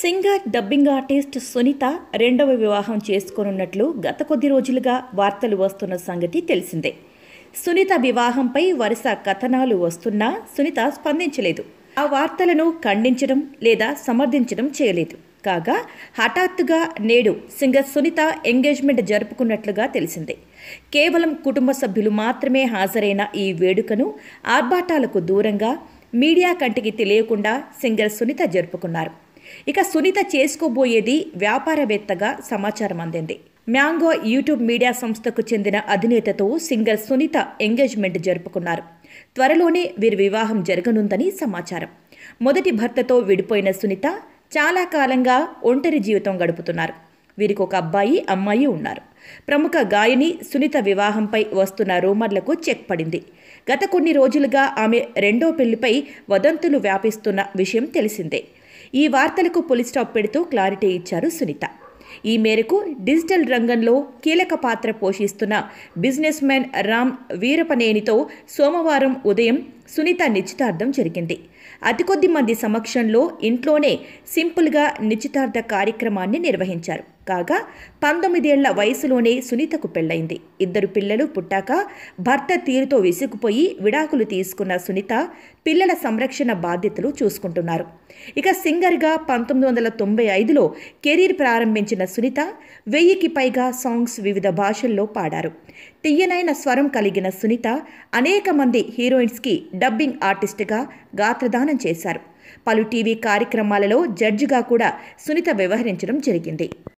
singer dubbing artist Sunitha రెండవ వివాహం చేసుకోనున్నట్లు గత కొద్ది రోజులుగా వార్తలు వస్తున్న సంగతి తెలిసిందే సునీత వివాహంపై వరుస కథనాలు వస్తున్నా సునీత స్పందించలేదు ఆ వార్తలను ఖండించడం లేదా సమర్థించడం చేయలేదు కాగా హఠాత్తుగా నేడు సింగర్ సునీత ఎంగేజ్మెంట్ జరుపుకున్నట్లుగా తెలిసిందే కేవలం కుటుంబ సభ్యులు మాత్రమే హాజరైన ఈ వేడుకను ఆర్భాటాలకు దూరంగా మీడియా కంటికి తెలియకుండా సింగర్ సునీత జరుపుకున్నారు ఇక సునీత చేసుకోబోయేది వ్యాపారవేత్తగా సమాచారం అందింది మ్యాంగో యూట్యూబ్ మీడియా సంస్థకు చెందిన అధినేతతో సింగర్ సునీత ఎంగేజ్మెంట్ జరుపుకున్నారు త్వరలోనే వీరి వివాహం జరగనుందని సమాచారం మొదటి భర్తతో విడిపోయిన సునీత చాలా కాలంగా ఒంటరి జీవితం గడుపుతున్నారు వీరికి ఒక అబ్బాయి అమ్మాయి ఉన్నారు ప్రముఖ గాయని సునీత వివాహంపై వస్తున్న రూమర్లకు చెక్ పడింది గత కొన్ని రోజులుగా ఆమె రెండో పెళ్లిపై వదంతులు వ్యాపిస్తున్న విషయం తెలిసిందే ఈ వార్తలకు పులి స్టాప్ పెడుతూ క్లారిటీ ఇచ్చారు సునీత ఈ మేరకు డిజిటల్ రంగంలో కీలక పాత్ర పోషిస్తున్న బిజినెస్ మ్యాన్ రామ్ వీరపనేనితో సోమవారం ఉదయం సునీత నిశ్చితార్థం జరిగింది అతి కొద్ది మంది సమక్షంలో ఇంట్లోనే సింపుల్గా నిశ్చితార్థ కార్యక్రమాన్ని నిర్వహించారు కాగా పంతొమ్మిదేళ్ల వయసులోనే సునీతకు పెళ్లైంది ఇద్దరు పిల్లలు పుట్టాక భర్త తీరుతో విసుగుపోయి విడాకులు తీసుకున్న సునీత పిల్లల సంరక్షణ బాధ్యతలు చూసుకుంటున్నారు ఇక సింగర్గా పంతొమ్మిది వందల తొంభై ఐదులో కెరీర్ ప్రారంభించిన సునీత వెయ్యికి పైగా సాంగ్స్ వివిధ భాషల్లో పాడారు తీయనైన స్వరం కలిగిన సునీత అనేక మంది హీరోయిన్స్కి డబ్బింగ్ ఆర్టిస్ట్గా గాత్రదానం చేశారు పలు టీవీ కార్యక్రమాలలో జడ్జిగా కూడా సునీత వ్యవహరించడం జరిగింది